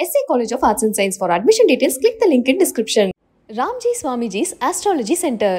SA College of Arts and Science. For admission details, click the link in description. Ramji Swamiji's Astrology Center.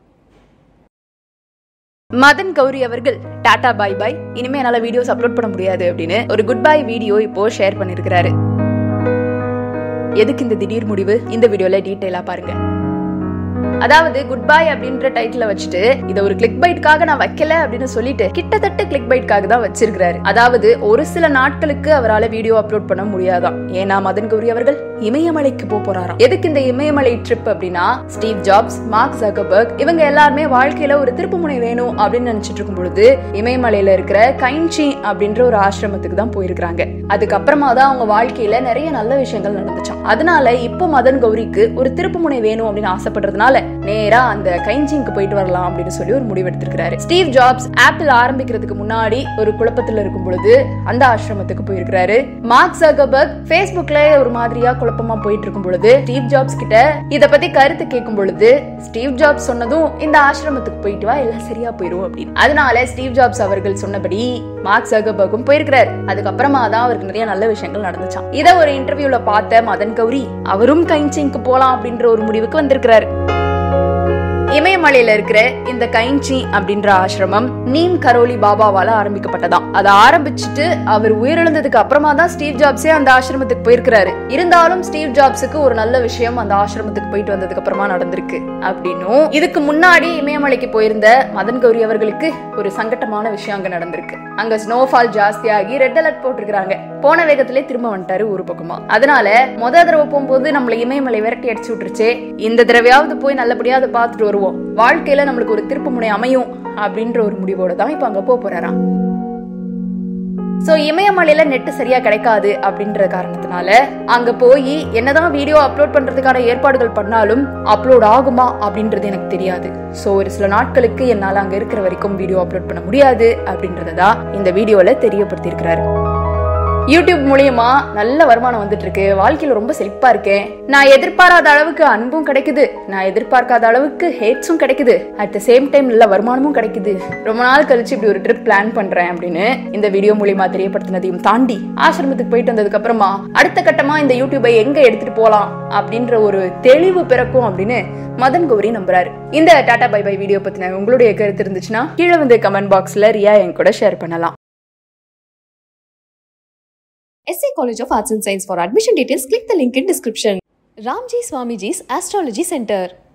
Madan Gowri அவர்கள் டாடா பாய் பாய் இனிமே என்னால videos upload பண்ண முடியாது அப்படின்னு ஒரு குட் பை வீடியோ இப்போ ஷேர் பண்ணிருக்கிறாரு எதுக்கு இந்த திடீர் முடிவு இந்த வீடியோல டீட்டெயிலா பாருங்க அதாவது குட் பை அப்படின்ற டைட்டில வச்சுட்டு இத ஒரு கிளிக் பைட்காக நான் வைக்கல அப்படின்னு சொல்லிட்டு கிட்டத்தட்ட கிளிக் பைட்காக தான் வச்சிருக்காரு அதாவது ஒரு சில நாட்களுக்கு அவரால் வீடியோ அப்லோட் பண்ண முடியாதாம் ஏன்னா மதன் கௌரி அவர்கள் இமயமலைக்கு போக போறாராம் எதுக்கு இந்த இமயமலை ட்ரிப் அப்படின்னா ஸ்டீவ் ஜாப்ஸ் மார்க் ஜக்கபர்க் இவங்க எல்லாருமே வாழ்க்கையில ஒரு திருப்புமுனை வேணும் அப்படின்னு நினைச்சிட்டு இருக்கும் பொழுது இமயமலையில இருக்கிற கைன்சி அப்படின்ற ஒரு ஆசிரமத்துக்கு தான் போயிருக்கிறாங்க அதுக்கப்புறமா தான் அவங்க வாழ்க்கையில நிறைய நல்ல விஷயங்கள் நடந்துச்சாம் அதனால இப்போ மதன் கௌரிக்கு ஒரு திருப்புமுனை வேணும் அப்படின்னு ஆசைப்படுறதுனால நேரா அந்த கைஞ்சிங்க்கு போயிட்டு வரலாம் அப்படின்னு சொல்லி ஒரு முடிவு எடுத்திருக்கிறாரு ஸ்டீவ் ஜாப்ஸ் ஆப்பிள் ஆரம்பிக்கிறதுக்கு முன்னாடி ஒரு குழப்பத்துல இருக்கும் பொழுது அந்த ஆசிரமத்துக்கு போயிருக்கிறாரு மார்க் ஜக்கபர்க் ஃபேஸ்புக்ல ஒரு மாதிரியா குழப்பமா போயிட்டு இருக்கும் பொழுது ஸ்டீவ் ஜாப்ஸ் கிட்ட இத பத்தி கருத்து கேட்கும் பொழுது ஸ்டீவ் ஜாப்ஸ் சொன்னதும் இந்த ஆசிரமத்துக்கு போயிட்டு வா எல்லாம் சரியா போயிரும் அப்படின்னு அதனால ஸ்டீவ் ஜாப்ஸ் அவர்கள் சொன்னபடி மார்க் ஜக்கபர்க்கும் போயிருக்கிறாரு அதுக்கப்புறமா தான் அவருக்கு நிறைய நல்ல விஷயங்கள் நடந்துச்சாம் இத ஒரு இன்டர்வியூல பார்த்த மதன் கௌரி அவரும் கைன்சிங்க்கு போலாம் அப்படின்ற ஒரு முடிவுக்கு வந்திருக்கிறாரு இமயமலையில இருக்கிற இந்த கைன்சி அப்படின்ற ஆசிரமம் நீம் கரோலி பாபாவால ஆரம்பிக்கப்பட்டதாம் அதை ஆரம்பிச்சுட்டு அவர் உயிரிழந்ததுக்கு அப்புறமா தான் ஸ்டீவ் ஜாப்ஸே அந்த ஆசிரமத்துக்கு போயிருக்கிறாரு இருந்தாலும் ஸ்டீவ் ஜாப்ஸுக்கு ஒரு நல்ல விஷயம் அந்த ஆசிரமத்துக்கு போயிட்டு வந்ததுக்கு அப்புறமா நடந்திருக்கு அப்படின்னும் இதுக்கு முன்னாடி இமயமலைக்கு போயிருந்த மதன் கௌரி அவர்களுக்கு ஒரு சங்கட்டமான விஷயம் அங்க நடந்திருக்கு அங்க ஸ்னோஃபால் ஜாஸ்தியாகி ரெட் அலர்ட் போட்டிருக்காங்க போன வேகத்திலே திரும்ப வந்துட்டாரு ஊரு பக்கமா அதனால முத தடவை போகும்போது நம்மள இமயமலை விரட்டி அடிச்சு விட்டுருச்சே இந்த தடவையாவது போய் நல்லபடியா அதை பார்த்துட்டு வருவோம் வாழ்க்கையில நம்மளுக்கு ஒரு திருப்பு முனை அமையும் அப்படின்ற ஒரு முடிவோட தான் இப்ப அங்க போக போறாராம் சோ இமயமலையில நெட் சரியா கிடைக்காது அப்படின்ற காரணத்தினால அங்க போய் என்னதான் வீடியோ அப்லோட் பண்றதுக்கான ஏற்பாடுகள் பண்ணாலும் அப்லோட் ஆகுமா அப்படின்றது எனக்கு தெரியாது சோ ஒரு சில நாட்களுக்கு என்னால அங்க இருக்கிற வரைக்கும் வீடியோ அப்லோட் பண்ண முடியாது அப்படின்றத தான் இந்த வீடியோல தெரியப்படுத்தியிருக்கிறாரு யூடியூப் மூலியமா நல்ல வருமானம் வந்துட்டு இருக்கு வாழ்க்கையில ரொம்ப செழிப்பா இருக்கேன் நான் எதிர்பாராத அளவுக்கு அன்பும் கிடைக்குது நான் எதிர்பார்க்காத அளவுக்கு ஹேட்ஸும் கிடைக்குது அட் த சேம் டைம் நல்ல வருமானமும் கிடைக்குது ரொம்ப நாள் கழிச்சு இப்படி ஒரு ட்ரிப் பிளான் பண்றேன் அப்படின்னு இந்த வீடியோ மூலியமா தெரியப்படுத்தினதையும் தாண்டி ஆசிரமத்துக்கு போயிட்டு வந்ததுக்கு அப்புறமா அடுத்த கட்டமா இந்த யூடியூபை எங்க எடுத்துட்டு போலாம் அப்படின்ற ஒரு தெளிவு பிறக்கும் அப்படின்னு மதன் கௌரி நம்புறாரு இந்த டாடா பை பை வீடியோ பத்தின உங்களுடைய கருத்து இருந்துச்சுன்னா கீழே வந்து கமெண்ட் பாக்ஸ்ல ரியா என் கூட ஷேர் பண்ணலாம் SA College of Arts and Science. For admission details, click the link in description. Ramji Swamiji's Astrology Center.